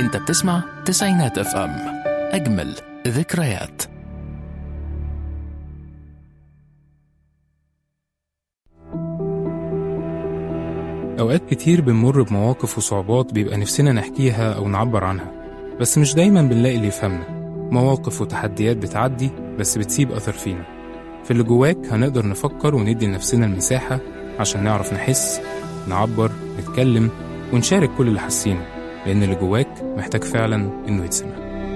انت بتسمع تسعينات اف ام اجمل ذكريات أوقات كتير بنمر بمواقف وصعوبات بيبقى نفسنا نحكيها أو نعبر عنها بس مش دايما بنلاقي اللي يفهمنا مواقف وتحديات بتعدي بس بتسيب أثر فينا في اللي جواك هنقدر نفكر وندي لنفسنا المساحة عشان نعرف نحس نعبر نتكلم ونشارك كل اللي حاسينه لأن اللي جواك محتاج فعلا إنه يتسمع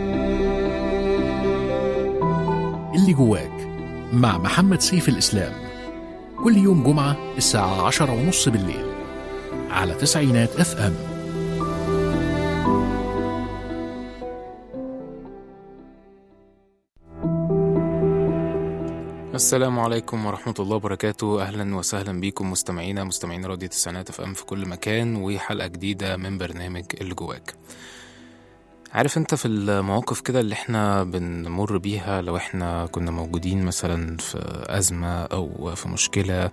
اللي جواك مع محمد سيف الإسلام كل يوم جمعة الساعة عشرة ونص بالليل على تسعينات اف ام السلام عليكم ورحمة الله وبركاته أهلا وسهلا بيكم مستمعينا مستمعين راديو تسعينات اف ام في كل مكان وحلقة جديدة من برنامج اللي جواك عارف انت في المواقف كده اللي احنا بنمر بيها لو احنا كنا موجودين مثلا في أزمة أو في مشكلة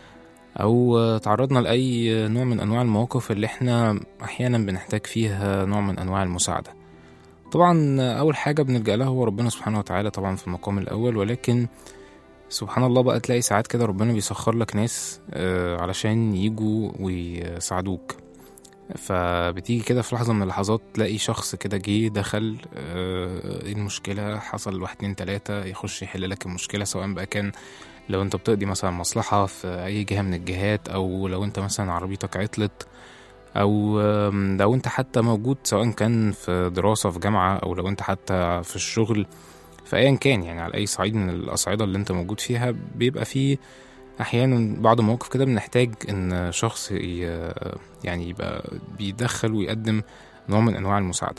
أو تعرضنا لأي نوع من أنواع المواقف اللي احنا أحيانا بنحتاج فيها نوع من أنواع المساعدة طبعا أول حاجة بنلجأ لها هو ربنا سبحانه وتعالى طبعا في المقام الأول ولكن سبحان الله بقى تلاقي ساعات كده ربنا بيسخر لك ناس آه، علشان يجوا ويساعدوك فبتيجي كده في لحظة من اللحظات تلاقي شخص كده جه دخل آه، ايه المشكلة حصل واحد اتنين تلاتة يخش يحل لك المشكلة سواء بقى كان لو انت بتقضي مثلا مصلحة في أي جهة من الجهات أو لو انت مثلا عربيتك عطلت أو آم، لو انت حتى موجود سواء كان في دراسة في جامعة أو لو انت حتى في الشغل فأيا كان يعني على أي صعيد من الأصعدة اللي انت موجود فيها بيبقى فيه أحيانا بعض المواقف كده بنحتاج إن شخص ي- يعني يبقى بيدخل ويقدم نوع من أنواع المساعدة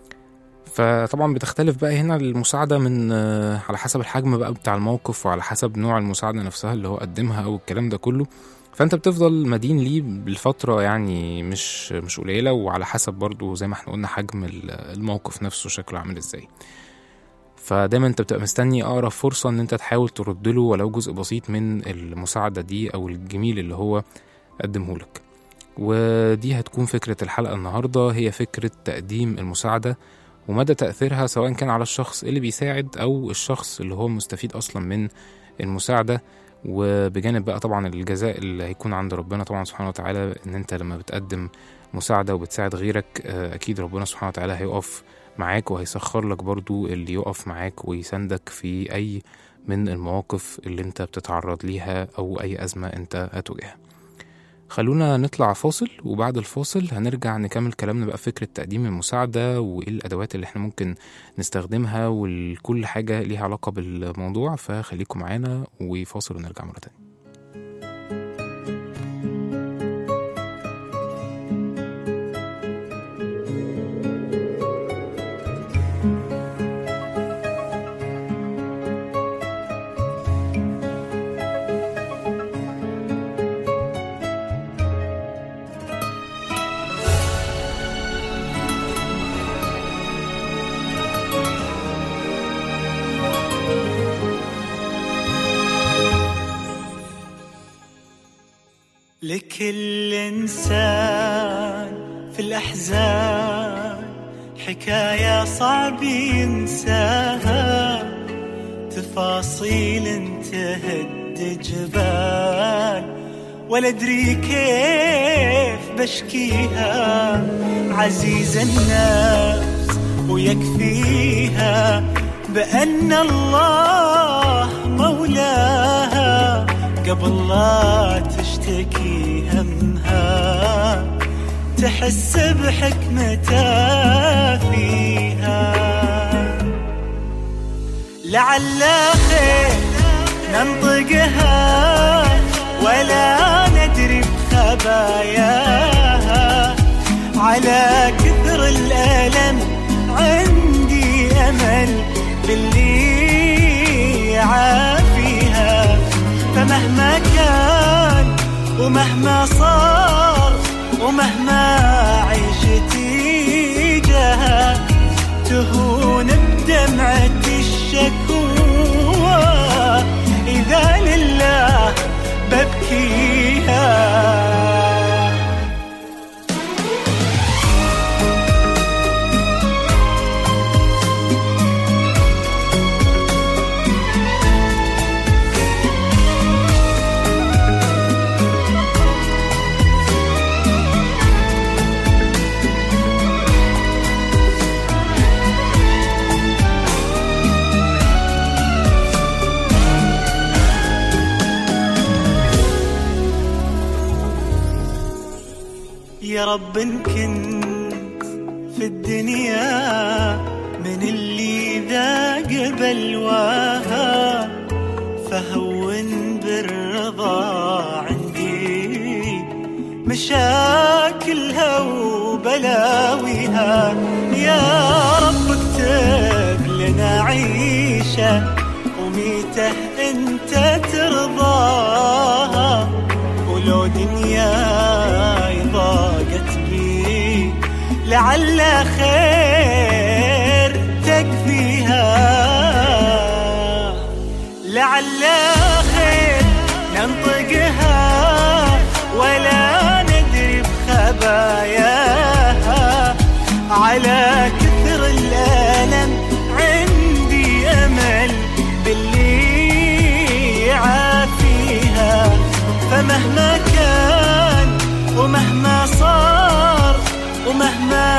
فطبعا بتختلف بقى هنا المساعدة من آه، على حسب الحجم بقى بتاع الموقف وعلى حسب نوع المساعدة نفسها اللي هو قدمها أو الكلام ده كله فأنت بتفضل مدين ليه بالفترة يعني مش مش قليلة وعلى حسب برضو زي ما احنا قلنا حجم ال- الموقف نفسه شكله عامل ازاي فدايما انت بتبقى مستني اقرب فرصة ان انت تحاول ترد له ولو جزء بسيط من المساعدة دي او الجميل اللي هو قدمه لك ودي هتكون فكرة الحلقة النهاردة هي فكرة تقديم المساعدة ومدى تأثيرها سواء كان على الشخص اللي بيساعد أو الشخص اللي هو مستفيد أصلا من المساعدة وبجانب بقى طبعا الجزاء اللي هيكون عند ربنا طبعا سبحانه وتعالى إن أنت لما بتقدم مساعدة وبتساعد غيرك آه، أكيد ربنا سبحانه وتعالى هيقف معاك وهيسخر لك برضو اللي يقف معاك ويساندك في أي من المواقف اللي أنت بتتعرض ليها أو أي أزمة أنت هتواجهها خلونا نطلع فاصل وبعد الفاصل هنرجع نكمل كلامنا بقى في فكرة تقديم المساعدة وإيه الأدوات اللي احنا ممكن نستخدمها وكل حاجة ليها علاقة بالموضوع فخليكم معانا وفاصل ونرجع مرة تانية لكل إنسان في الأحزان حكاية صعب ينساها تفاصيل تهد جبال ولا أدري كيف بشكيها عزيز النفس ويكفيها بأن الله مولاها قبل لا تشتكي همها تحس بحكمته فيها لعل خير ننطقها ولا ندري بخباياها على كثر الألم عندي أمل باللي يعافيها فمهما كان ومهما صار ومهما عشتي جها تهون بدمعة الشكوى إذا لله ببكيها يا رب إن كنت في الدنيا من اللي ذاق بلواها فهون بالرضا عندي مشاكلها وبلاويها يا رب اكتب لنا عيشه وميته انت ترضاها ولو دنياي ضاقت بي لعل خير تكفيها لعل خير ننطقها ولا ندري بخباياها على كثر الألم عندي أمل باللي يعافيها فمهما كان ومهما صار ومهما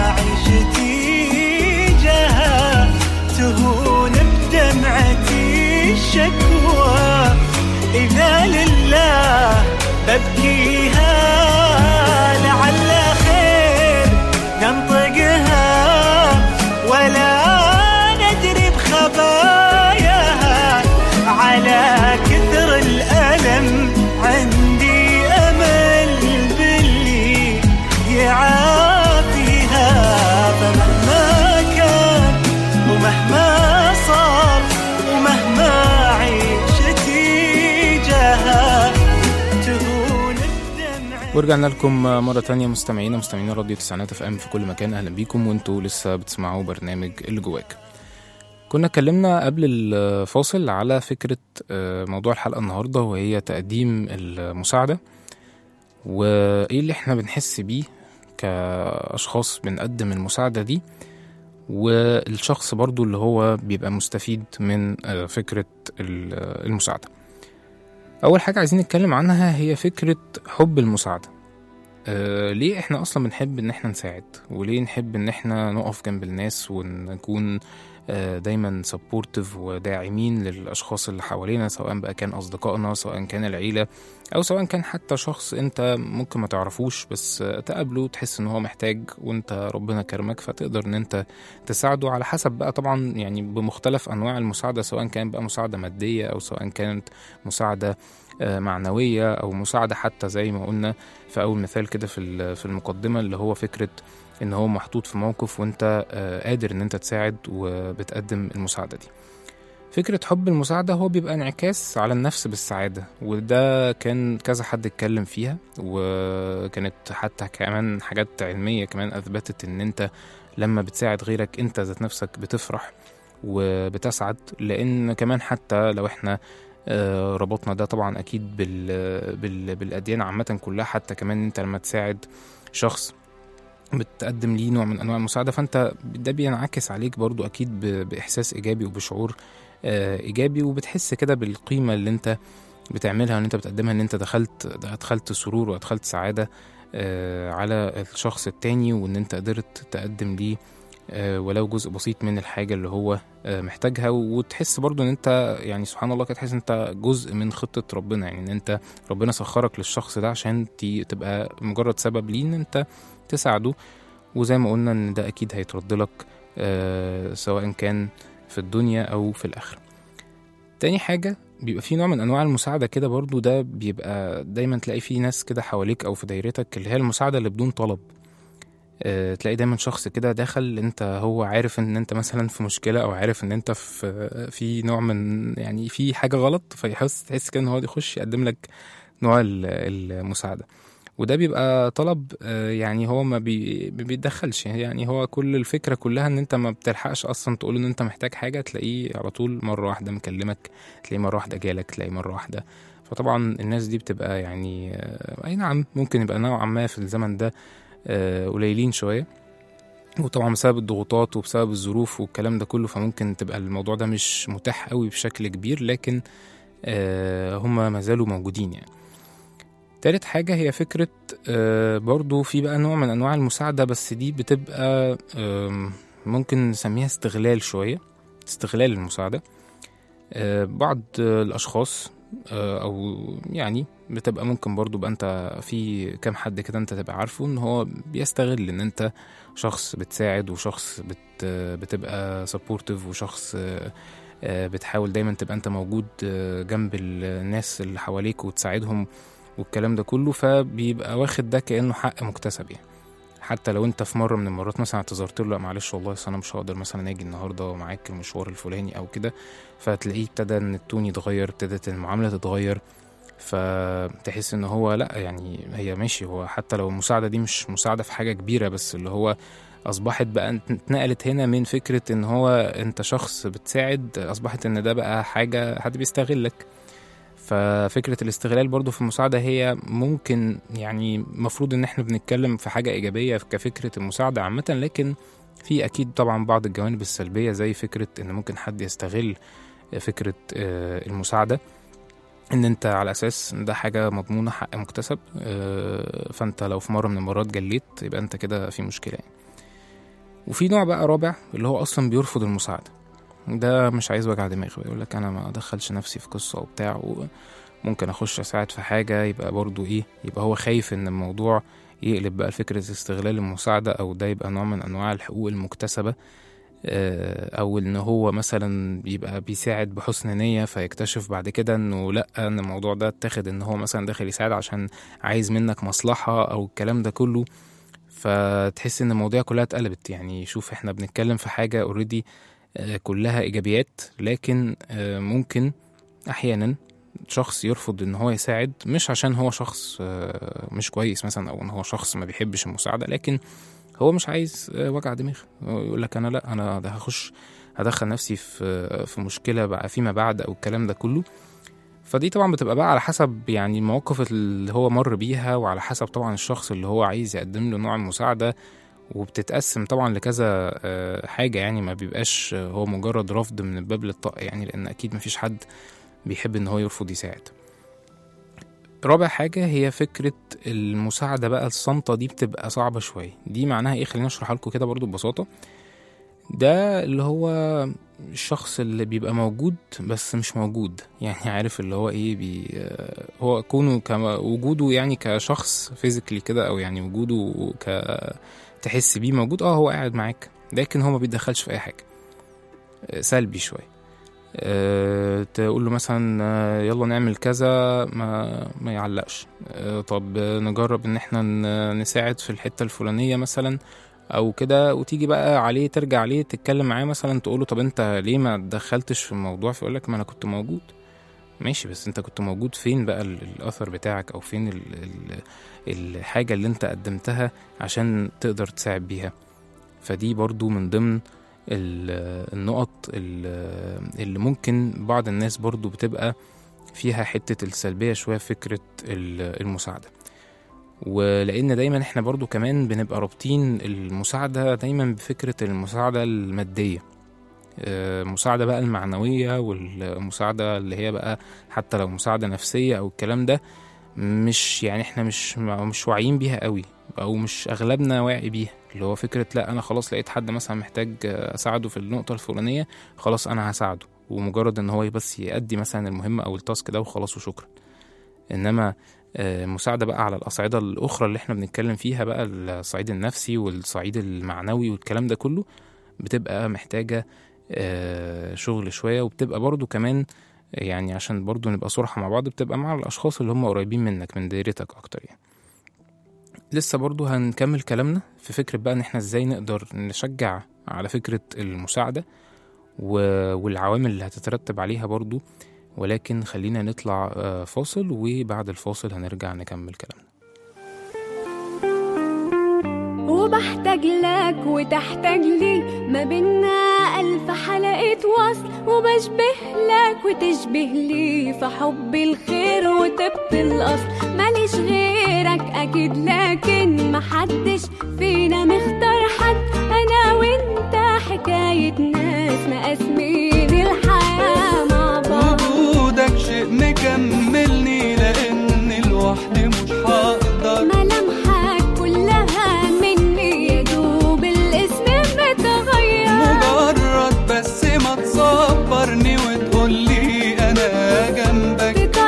عيشتي جها تهون بدمعتي الشكوى إذا لله ببكيها لعل خير ننطقها ولا ندري بخباياها على كثر الألم عندي أمل باللي يعافيها فمهما كان ومهما صار ومهما عيشتي جها تهون بدمعتي ورجعنا لكم مرة تانية مستمعينا مستمعين راديو تسعينات اف ام في كل مكان اهلا بيكم وانتوا لسه بتسمعوا برنامج اللي جواك كنا اتكلمنا قبل الفاصل على فكرة آه، موضوع الحلقة النهاردة وهي تقديم المساعدة وايه اللي احنا بنحس بيه كأشخاص بنقدم المساعدة دي والشخص برضو اللي هو بيبقى مستفيد من آه، فكرة ال- المساعدة أول حاجة عايزين نتكلم عنها هي فكرة حب المساعدة آه ليه احنا اصلا بنحب ان احنا نساعد وليه نحب ان احنا نقف جنب الناس ونكون آه دايما سبورتيف وداعمين للاشخاص اللي حوالينا سواء بقى كان اصدقائنا سواء كان العيله او سواء كان حتى شخص انت ممكن ما تعرفوش بس آه، تقابله تحس ان هو محتاج وانت ربنا كرمك فتقدر ان انت تساعده على حسب بقى طبعا يعني بمختلف انواع المساعده سواء كان بقى مساعده ماديه او سواء كانت مساعده آه، معنويه او مساعده حتى زي ما قلنا في اول مثال كده في ال- في المقدمه اللي هو فكره ان هو محطوط في موقف وانت آه، قادر ان انت تساعد وبتقدم المساعده دي فكرة حب المساعدة هو بيبقى انعكاس على النفس بالسعادة وده كان كذا حد اتكلم فيها وكانت حتى كمان حاجات علمية كمان أثبتت إن أنت لما بتساعد غيرك أنت ذات نفسك بتفرح وبتسعد لأن كمان حتى لو احنا آه، ربطنا ده طبعا أكيد بال بال بالأديان عامة كلها حتى كمان أنت لما تساعد شخص بتقدم ليه نوع من انواع المساعده فانت ده بينعكس عليك برضو اكيد ب- باحساس ايجابي وبشعور آه، ايجابي وبتحس كده بالقيمه اللي انت بتعملها ان انت بتقدمها ان انت دخلت ادخلت سرور وادخلت سعاده آه، على الشخص التاني وان انت قدرت تقدم ليه آه، ولو جزء بسيط من الحاجه اللي هو آه، محتاجها وتحس برضو ان انت يعني سبحان الله كده تحس ان انت جزء من خطه ربنا يعني ان انت ربنا سخرك للشخص ده عشان تي- تبقى مجرد سبب ليه ان انت تساعده وزي ما قلنا ان ده اكيد هيترد لك آه سواء كان في الدنيا او في الاخره تاني حاجه بيبقى في نوع من انواع المساعده كده برضو ده بيبقى دايما تلاقي في ناس كده حواليك او في دايرتك اللي هي المساعده اللي بدون طلب آه تلاقي دايما شخص كده داخل انت هو عارف ان انت مثلا في مشكله او عارف ان انت في في نوع من يعني في حاجه غلط فيحس تحس كده ان هو يخش يقدم لك نوع ال- المساعده وده بيبقى طلب آه، يعني هو ما بي- ما بيتدخلش يعني هو كل الفكرة كلها ان انت ما بتلحقش اصلا تقول ان انت محتاج حاجة تلاقيه على طول مرة واحدة مكلمك تلاقيه مرة واحدة جالك تلاقيه مرة واحدة فطبعا الناس دي بتبقى يعني آه، اي نعم ممكن يبقى نوعا ما في الزمن ده آه، قليلين شوية وطبعا بسبب الضغوطات وبسبب الظروف والكلام ده كله فممكن تبقى الموضوع ده مش متاح قوي بشكل كبير لكن آه، هما ما زالوا موجودين يعني تالت حاجة هي فكرة آه، برضو في بقى نوع من أنواع المساعدة بس دي بتبقى آم، ممكن نسميها استغلال شوية استغلال المساعدة آه، بعض آه، الأشخاص آه، او يعني بتبقى ممكن برضو بقى انت في كام حد كده انت تبقى عارفه ان هو بيستغل ان انت شخص بتساعد وشخص بت بتبقى سبورتيف وشخص آه، آه، بتحاول دايما تبقى انت موجود آه، جنب الناس اللي حواليك وتساعدهم والكلام ده كله فبيبقى واخد ده كأنه حق مكتسب يعني حتى لو انت في مره من المرات مثلا اعتذرت له لا معلش والله أصل انا مش هقدر مثلا اجي النهارده معاك المشوار الفلاني او كده فتلاقيه ابتدى ان التون يتغير ابتدت المعامله تتغير فتحس ان هو لا يعني هي ماشي هو حتى لو المساعده دي مش مساعده في حاجه كبيره بس اللي هو اصبحت بقى اتنقلت هنا من فكره ان هو انت شخص بتساعد اصبحت ان ده بقى حاجه حد بيستغلك ففكرة الاستغلال برضو في المساعدة هي ممكن يعني مفروض ان احنا بنتكلم في حاجة ايجابية كفكرة المساعدة عامة لكن في اكيد طبعا بعض الجوانب السلبية زي فكرة ان ممكن حد يستغل فكرة آه، المساعدة ان انت على اساس إن ده حاجة مضمونة حق مكتسب آه، فانت لو في مرة من المرات جليت يبقى انت كده في مشكلة يعني. وفي نوع بقى رابع اللي هو اصلا بيرفض المساعدة ده مش عايز وجع دماغ يقول لك انا ما ادخلش نفسي في قصة وبتاع وممكن اخش اساعد في حاجة يبقى برضو ايه يبقى هو خايف ان الموضوع يقلب بقى لفكرة استغلال المساعدة او ده يبقى نوع من انواع الحقوق المكتسبة آه، او ان هو مثلا بيبقى بيساعد بحسن نية فيكتشف بعد كده انه لا ان الموضوع ده اتاخد ان هو مثلا داخل يساعد عشان عايز منك مصلحة او الكلام ده كله فتحس ان المواضيع كلها اتقلبت يعني شوف احنا بنتكلم في حاجة اوريدي كلها ايجابيات لكن آه، ممكن احيانا شخص يرفض ان هو يساعد مش عشان هو شخص آه، مش كويس مثلا او ان هو شخص ما بيحبش المساعدة لكن هو مش عايز آه، وجع دماغ هو يقول لك انا لا انا ده هخش هدخل نفسي في في مشكله بقى فيما بعد او الكلام ده كله فدي طبعا بتبقى بقى على حسب يعني المواقف اللي هو مر بيها وعلى حسب طبعا الشخص اللي هو عايز يقدم له نوع المساعده وبتتقسم طبعا لكذا آه، حاجه يعني ما بيبقاش آه، هو مجرد رفض من الباب للطاقه يعني لان اكيد مفيش حد بيحب ان هو يرفض يساعد رابع حاجة هي فكرة المساعدة بقى الصامتة دي بتبقى صعبة شوية دي معناها ايه خلينا اشرحها لكم كده برضو ببساطة ده اللي هو الشخص اللي بيبقى موجود بس مش موجود يعني عارف اللي هو ايه بي آه، هو كونه كما وجوده يعني كشخص فيزيكلي كده او يعني وجوده ك تحس بيه موجود اه هو قاعد معاك لكن هو ما بيتدخلش في اي حاجة آه، سلبي شوية أه تقول له مثلا آه، يلا نعمل كذا ما ما يعلقش أه طب نجرب ان احنا ن- نساعد في الحته الفلانيه مثلا او كده وتيجي بقى عليه ترجع عليه تتكلم معاه مثلا تقول له طب انت ليه ما دخلتش في الموضوع فيقول لك ما انا كنت موجود ماشي بس انت كنت موجود فين بقى ال- الاثر بتاعك او فين ال ال الحاجه اللي انت قدمتها عشان تقدر تساعد بيها فدي برضو من ضمن ال- النقط ال- اللي ممكن بعض الناس برضو بتبقى فيها حتة السلبية شوية في فكرة ال- المساعدة ولأن دايما احنا برضو كمان بنبقى رابطين المساعدة دايما بفكرة المساعدة المادية آه، المساعدة بقى المعنوية والمساعدة اللي هي بقى حتى لو مساعدة نفسية أو الكلام ده مش يعني احنا مش مش واعيين بيها قوي او مش اغلبنا واعي بيها اللي هو فكره لا انا خلاص لقيت حد مثلا محتاج اساعده في النقطه الفلانيه خلاص انا هساعده ومجرد ان هو بس يأدي مثلا المهمه او التاسك ده وخلاص وشكرا انما آه، مساعدة بقى على الأصعدة الأخرى اللي احنا بنتكلم فيها بقى الصعيد النفسي والصعيد المعنوي والكلام ده كله بتبقى محتاجة آه، شغل شوية وبتبقى برضو كمان يعني عشان برضو نبقى صراحة مع بعض بتبقى مع الأشخاص اللي هم قريبين منك من دايرتك أكتر يعني لسه برضو هنكمل كلامنا في فكرة بقى إن إحنا إزاي نقدر نشجع على فكرة المساعدة و- والعوامل اللي هتترتب عليها برضو ولكن خلينا نطلع آه، فاصل وبعد الفاصل هنرجع نكمل كلامنا وبحتاج لك وتحتاج لي ما بينا ألف حلقة وصل وبشبه لك وتشبه لي في حب الخير وطب الأصل ماليش غيرك أكيد لكن محدش فينا مختار حد أنا وأنت حكاية ناس مقاسمين الحياة مع بعض وجودك شيء مكملني لان لوحدي مش هقدر ملامحك كلها مني يا دوب الاسم متغير مجرد بس ما تصبرني وتقولي انا جنبك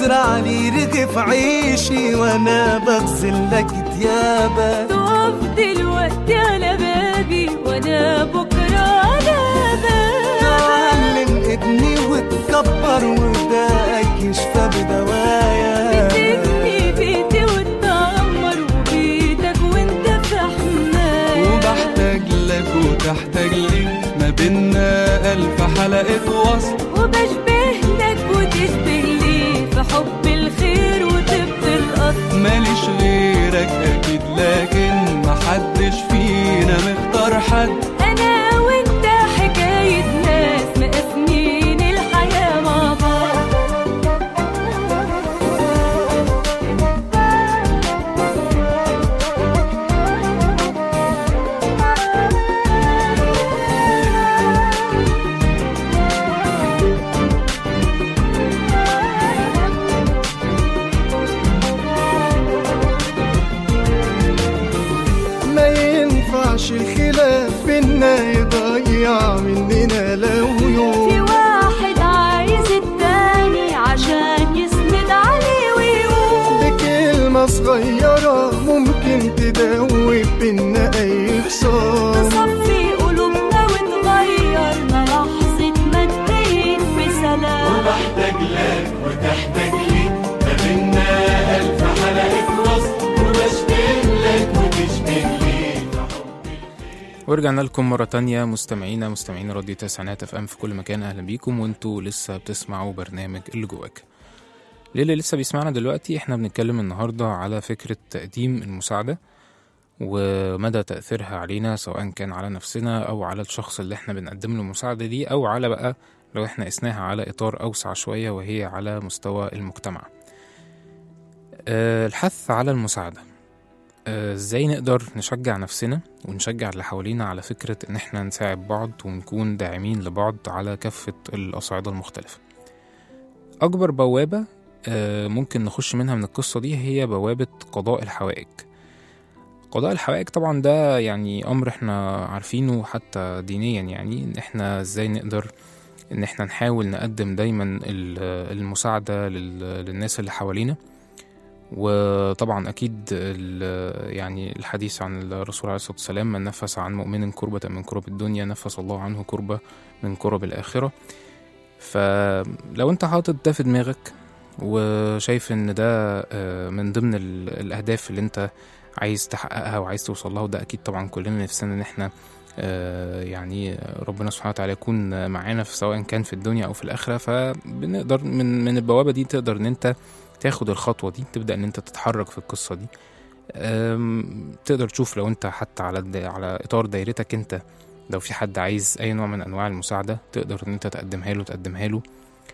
تزرع لي رغف عيشي وانا بغسل لك ديابك تقف دلوقتي على بابي وانا بكره على بابك تعلم ابني وتكبر وبداك يشفى بدوايا تبني بيتي وتعمر وبيتك وانت في حماية وبحتاج لك وتحتاج لي ما بينا ألف حلقة وصل وبشبه لك وتشبه لي في حب الخير وطب الأصل ماليش غيرك أكيد لكن محدش فينا مختار حد أنا وأنت حكاية ناس مقسمين الحياة مع بعض ما ينفعش الخلاف بينا يضيع مننا لو في يوم واحد عايز التاني عشان يسند عليه ويقوم بكلمة صغيرة ممكن تدوب بينا أي خصام تصفي قلوبنا وتغيرنا لحظة ما تبين بسلام بحتاج لك وتحتاج لي ما بينا ألف حلقة وصل وبشبه لك وتشبه لي ورجعنا لكم مرة تانية مستمعينا مستمعين راديو تسعينات اف ام في كل مكان اهلا بيكم وانتوا لسه بتسمعوا برنامج اللي جواك للي لسه بيسمعنا دلوقتي احنا بنتكلم النهاردة على فكرة تقديم المساعدة ومدى تأثيرها علينا سواء كان على نفسنا أو على الشخص اللي احنا بنقدم له المساعدة دي أو على بقى لو احنا قسناها على إطار أوسع شوية وهي على مستوى المجتمع أه الحث على المساعدة آه، ازاي نقدر نشجع نفسنا ونشجع اللي حوالينا على فكرة ان احنا نساعد بعض ونكون داعمين لبعض على كافة الأصعدة المختلفة أكبر بوابة آه، ممكن نخش منها من القصة دي هي بوابة قضاء الحوائج قضاء الحوائج طبعا ده يعني أمر احنا عارفينه حتى دينيا يعني ان احنا ازاي نقدر ان احنا نحاول نقدم دايما ال- المساعدة لل- للناس اللي حوالينا وطبعا اكيد ال- يعني الحديث عن الرسول عليه الصلاه والسلام من نفس عن مؤمن كربة من كرب الدنيا نفس الله عنه كربة من كرب الاخره فلو انت حاطط ده في دماغك وشايف ان ده آه، من ضمن ال- الاهداف اللي انت عايز تحققها وعايز توصل لها وده اكيد طبعا كلنا نفسنا ان احنا آه، يعني ربنا سبحانه وتعالى يكون معانا في سواء كان في الدنيا او في الاخره فبنقدر من من البوابه دي تقدر ان انت تاخد الخطوه دي تبدا ان انت تتحرك في القصه دي أم، تقدر تشوف لو انت حتى على الدا- على اطار دايرتك انت لو في حد عايز اي نوع من انواع المساعده تقدر ان انت تقدمها له تقدمها له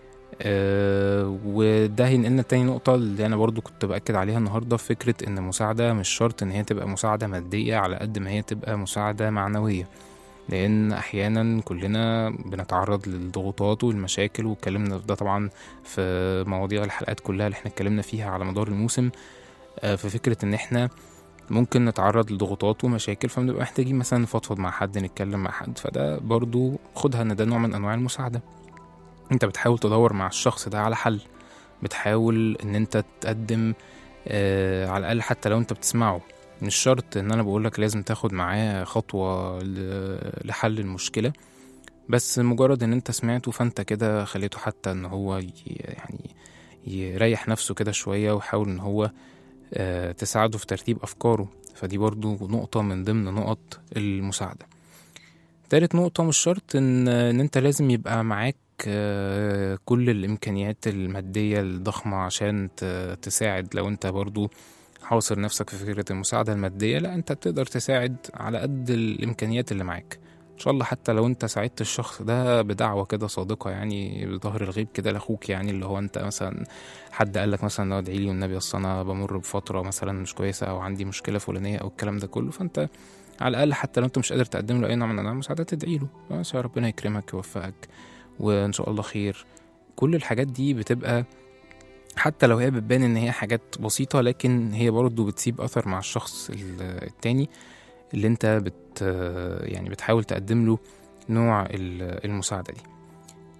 أه وده هينقلنا تاني نقطة اللي أنا برضو كنت بأكد عليها النهاردة فكرة إن المساعدة مش شرط إن هي تبقى مساعدة مادية على قد ما هي تبقى مساعدة معنوية لأن أحيانا كلنا بنتعرض للضغوطات والمشاكل واتكلمنا في ده طبعا في مواضيع الحلقات كلها اللي احنا اتكلمنا فيها على مدار الموسم آه، في فكرة إن احنا ممكن نتعرض لضغوطات ومشاكل فبنبقى محتاجين مثلا نفضفض مع حد نتكلم مع حد فده برضو خدها إن ده نوع من أنواع المساعدة انت بتحاول تدور مع الشخص ده على حل بتحاول ان انت تقدم آه على الاقل حتى لو انت بتسمعه مش شرط ان انا بقولك لازم تاخد معاه خطوة ل- لحل المشكلة بس مجرد ان انت سمعته فانت كده خليته حتى ان هو ي- يعني يريح نفسه كده شوية ويحاول ان هو آه تساعده في ترتيب افكاره فدي برضو نقطة من ضمن نقط المساعدة تالت نقطة مش شرط ان ان انت لازم يبقى معاك آه، كل الامكانيات المادية الضخمة عشان ت- تساعد لو انت برضو حاصر نفسك في فكرة المساعدة المادية لا انت بتقدر تساعد على قد الامكانيات اللي معاك ان شاء الله حتى لو انت ساعدت الشخص ده بدعوة كده صادقة يعني بظهر الغيب كده لاخوك يعني اللي هو انت مثلا حد قال لك مثلا لو ادعي لي والنبي اصل انا بمر بفترة مثلا مش كويسة او عندي مشكلة فلانية او الكلام ده كله فانت على الاقل حتى لو انت مش قادر تقدم له اي نوع من انواع المساعدة تدعي له بس يا ربنا يكرمك يوفقك وان شاء الله خير كل الحاجات دي بتبقى حتى لو هي بتبان ان هي حاجات بسيطة لكن هي برضو بتسيب اثر مع الشخص ال- التاني اللي انت بت يعني بتحاول تقدم له نوع ال- المساعدة دي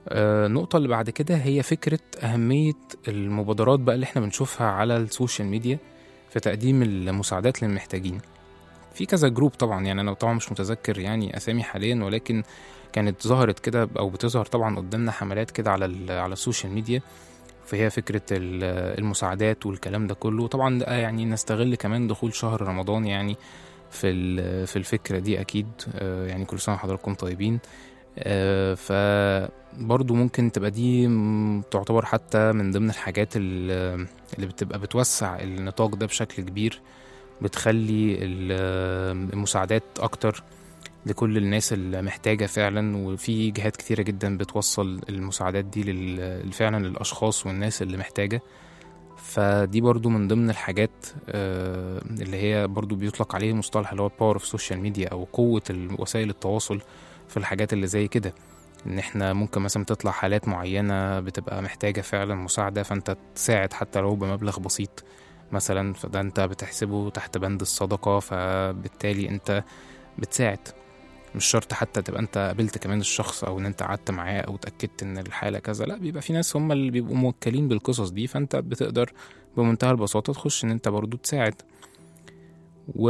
آه، النقطة اللي بعد كده هي فكرة أهمية المبادرات بقى اللي احنا بنشوفها على السوشيال ميديا في تقديم المساعدات للمحتاجين في كذا جروب طبعا يعني أنا طبعا مش متذكر يعني أسامي حاليا ولكن كانت ظهرت كده أو بتظهر طبعا قدامنا حملات كده على ال- على السوشيال ميديا فهي فكرة ال- المساعدات والكلام ده كله طبعا ده يعني نستغل كمان دخول شهر رمضان يعني في ال- في الفكرة دي أكيد آه، يعني كل سنة وحضراتكم طيبين آه، فبرضو ممكن تبقى دي م- تعتبر حتى من ضمن الحاجات ال- اللي بتبقى بتوسع النطاق ده بشكل كبير بتخلي ال- المساعدات أكتر لكل الناس اللي محتاجة فعلا وفي جهات كتيرة جدا بتوصل المساعدات دي لل- فعلا للأشخاص والناس اللي محتاجة فدي برضو من ضمن الحاجات آه، اللي هي برضو بيطلق عليه مصطلح اللي هو باور اوف سوشيال ميديا او قوة ال- وسائل التواصل في الحاجات اللي زي كده ان احنا ممكن مثلا تطلع حالات معينة بتبقى محتاجة فعلا مساعدة فانت تساعد حتى لو بمبلغ بسيط مثلا فده انت بتحسبه تحت بند الصدقة فبالتالي انت بتساعد مش شرط حتى تبقى انت قابلت كمان الشخص او ان انت قعدت معاه او اتاكدت ان الحاله كذا لا بيبقى في ناس هم اللي بيبقوا موكلين بالقصص دي فانت بتقدر بمنتهى البساطه تخش ان انت برضو تساعد و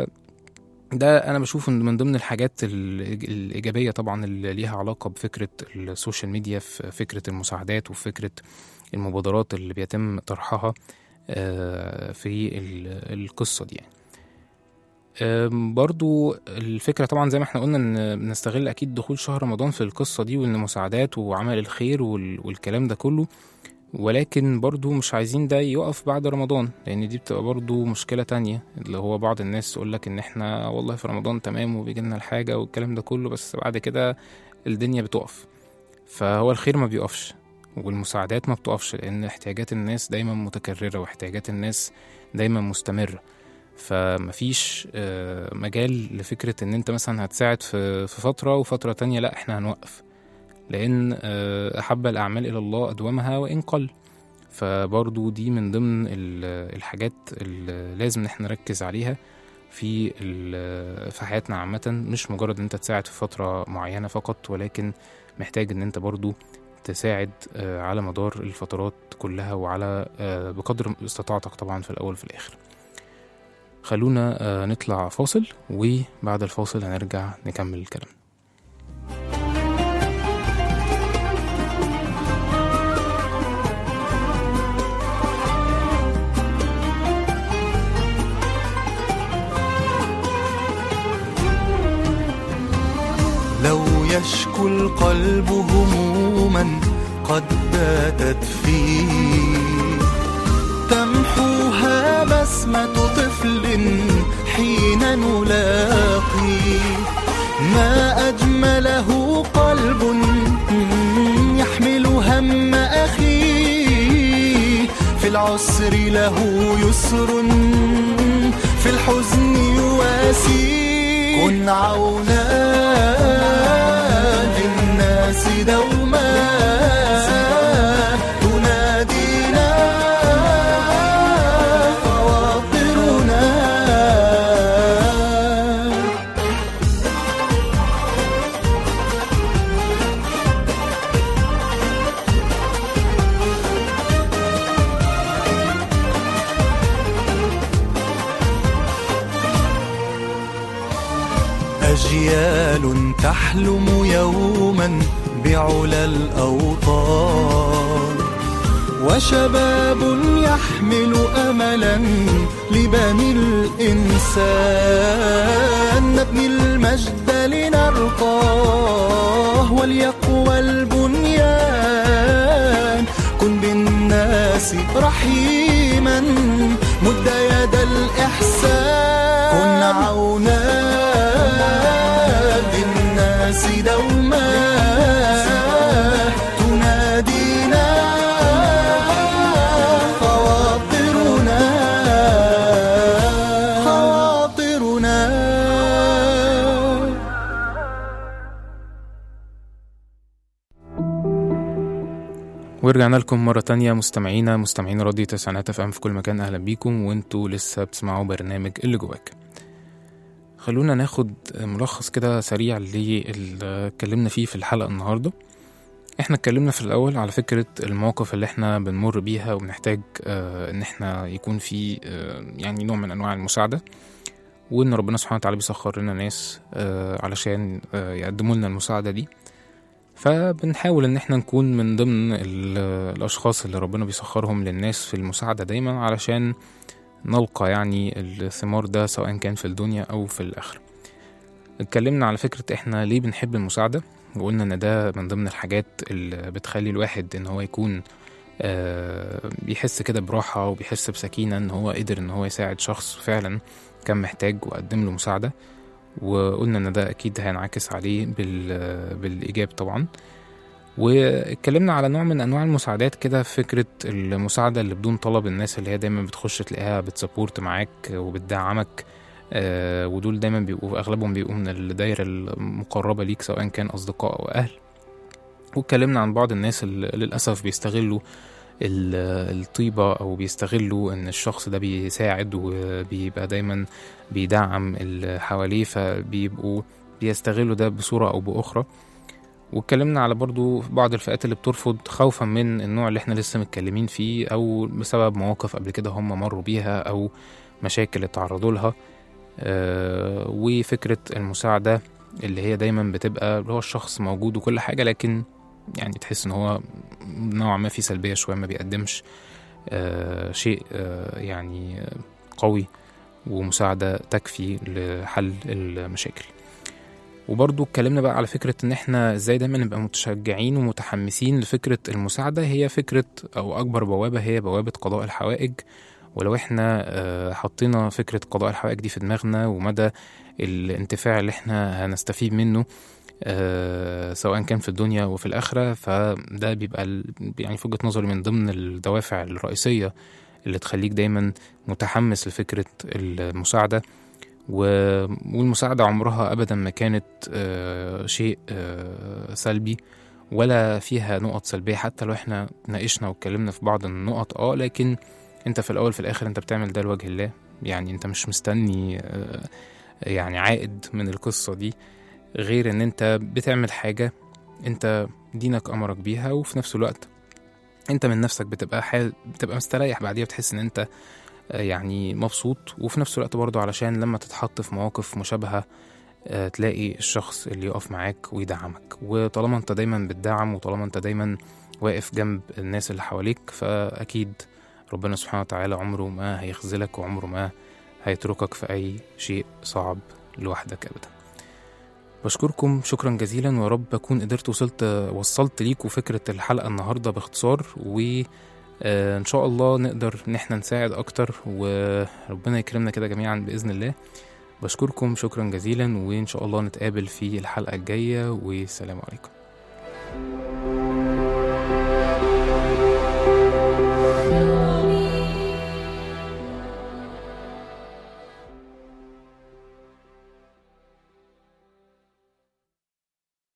ده انا بشوف ان من ضمن الحاجات ال- الايجابيه طبعا اللي ليها علاقه بفكره السوشيال ميديا في فكره المساعدات وفكره المبادرات اللي بيتم طرحها آه، في ال- القصه دي يعني أم، برضو الفكرة طبعا زي ما احنا قلنا ان بنستغل اكيد دخول شهر رمضان في القصة دي وان مساعدات وعمل الخير وال- والكلام ده كله ولكن برضو مش عايزين ده يقف بعد رمضان لان دي بتبقى برضو مشكلة تانية اللي هو بعض الناس تقولك ان احنا والله في رمضان تمام وبيجيلنا الحاجة والكلام ده كله بس بعد كده الدنيا بتقف فهو الخير ما بيقفش والمساعدات ما بتقفش لان احتياجات الناس دايما متكررة واحتياجات الناس دايما مستمرة فمفيش آه، مجال لفكرة ان انت مثلا هتساعد في في فترة وفترة تانية لا احنا هنوقف لان آه، احب الاعمال الى الله ادومها وان قل فبرضو دي من ضمن ال- الحاجات اللي لازم ان احنا نركز عليها في ال- في حياتنا عامة مش مجرد ان انت تساعد في فترة معينة فقط ولكن محتاج ان انت برضو تساعد آه، على مدار الفترات كلها وعلى آه، بقدر استطاعتك طبعا في الاول وفي الاخر خلونا آه، نطلع فاصل وبعد الفاصل هنرجع نكمل الكلام لو يشكو القلب هموما قد باتت فيه تمحوها بسمة طفل حين نلاقي ما أجمله قلب يحمل هم أخيه في العسر له يسر في الحزن يواسي كن عونا للناس دوما تنادينا خواطرنا أجيال تحلم يوما بعلى الأوطان وشباب يحمل أملا لبني الإنسان نبني المجد لنرقاه وليقوى البنيان كن بالناس رحيما مد يد الإحسان كن عونا للناس دوما تنادينا خواطرنا خواطرنا ورجعنا لكم مرة تانية مستمعينا مستمعين راديو تسعينات اف ام في كل مكان اهلا بيكم وانتوا لسه بتسمعوا برنامج اللي جواك خلونا ناخد ملخص كده سريع للي اتكلمنا فيه في الحلقة النهاردة احنا اتكلمنا في الاول على فكرة المواقف اللي احنا بنمر بيها وبنحتاج اه ان احنا يكون في اه يعني نوع من انواع المساعدة وان ربنا سبحانه وتعالى بيسخر لنا ناس اه علشان اه يقدموا لنا المساعدة دي فبنحاول ان احنا نكون من ضمن ال- الاشخاص اللي ربنا بيسخرهم للناس في المساعدة دايما علشان نلقى يعني الثمار ده سواء كان في الدنيا او في الاخرة اتكلمنا على فكرة احنا ليه بنحب المساعدة وقلنا ان ده من ضمن الحاجات اللي بتخلي الواحد ان هو يكون آه، بيحس كده براحة وبيحس بسكينة ان هو قدر ان هو يساعد شخص فعلا كان محتاج وقدم له مساعدة وقلنا ان ده اكيد هينعكس عليه بال- بالايجاب طبعا واتكلمنا على نوع من انواع المساعدات كده فكرة المساعدة اللي بدون طلب الناس اللي هي دايما بتخش تلاقيها بتسبورت معاك وبتدعمك آه، ودول دايما بيبقوا اغلبهم بيبقوا من الدايرة المقربة ليك سواء كان اصدقاء او اهل واتكلمنا عن بعض الناس اللي للأسف بيستغلوا ال- الطيبة أو بيستغلوا إن الشخص ده بيساعد وبيبقى دايما بيدعم اللي حواليه فبيبقوا بيستغلوا ده بصورة أو بأخرى واتكلمنا على برضو بعض الفئات اللي بترفض خوفا من النوع اللي احنا لسه متكلمين فيه أو بسبب مواقف قبل كده هم مروا بيها أو مشاكل اتعرضوا لها آه، وفكرة المساعدة اللي هي دايما بتبقى اللي هو الشخص موجود وكل حاجة لكن يعني تحس ان هو نوعا ما في سلبية شوية ما بيقدمش آه شيء آه يعني آه، قوي ومساعدة تكفي لحل المشاكل وبرضو اتكلمنا بقى على فكرة ان احنا ازاي دايما نبقى متشجعين ومتحمسين لفكرة المساعدة هي فكرة او اكبر بوابة هي بوابة قضاء الحوائج ولو احنا آه، حطينا فكرة قضاء الحوائج دي في دماغنا ومدى الانتفاع اللي احنا هنستفيد منه آه، سواء كان في الدنيا وفي الآخرة فده بيبقى ال- يعني في وجهة نظري من ضمن الدوافع الرئيسية اللي تخليك دايما متحمس لفكرة المساعدة و- والمساعدة عمرها أبدا ما كانت آه، شيء آه، سلبي ولا فيها نقط سلبية حتى لو احنا ناقشنا واتكلمنا في بعض النقط اه لكن انت في الأول في الآخر انت بتعمل ده لوجه الله يعني انت مش مستني آه، يعني عائد من القصة دي غير ان انت بتعمل حاجة انت دينك امرك بيها وفي نفس الوقت انت من نفسك بتبقى حال بتبقى مستريح بعديها بتحس ان انت آه، يعني مبسوط وفي نفس الوقت برضو علشان لما تتحط في مواقف مشابهة آه، تلاقي الشخص اللي يقف معاك ويدعمك وطالما انت دايما بتدعم وطالما انت دايما واقف جنب الناس اللي حواليك فأكيد ربنا سبحانه وتعالى عمره ما هيخذلك وعمره ما هيتركك في أي شيء صعب لوحدك أبدا بشكركم شكرا جزيلا ويا رب أكون قدرت وصلت وصلت ليكوا فكرة الحلقة النهاردة باختصار و آه، إن شاء الله نقدر إن احنا نساعد أكتر وربنا يكرمنا كده جميعا بإذن الله بشكركم شكرا جزيلا وإن شاء الله نتقابل في الحلقة الجاية والسلام عليكم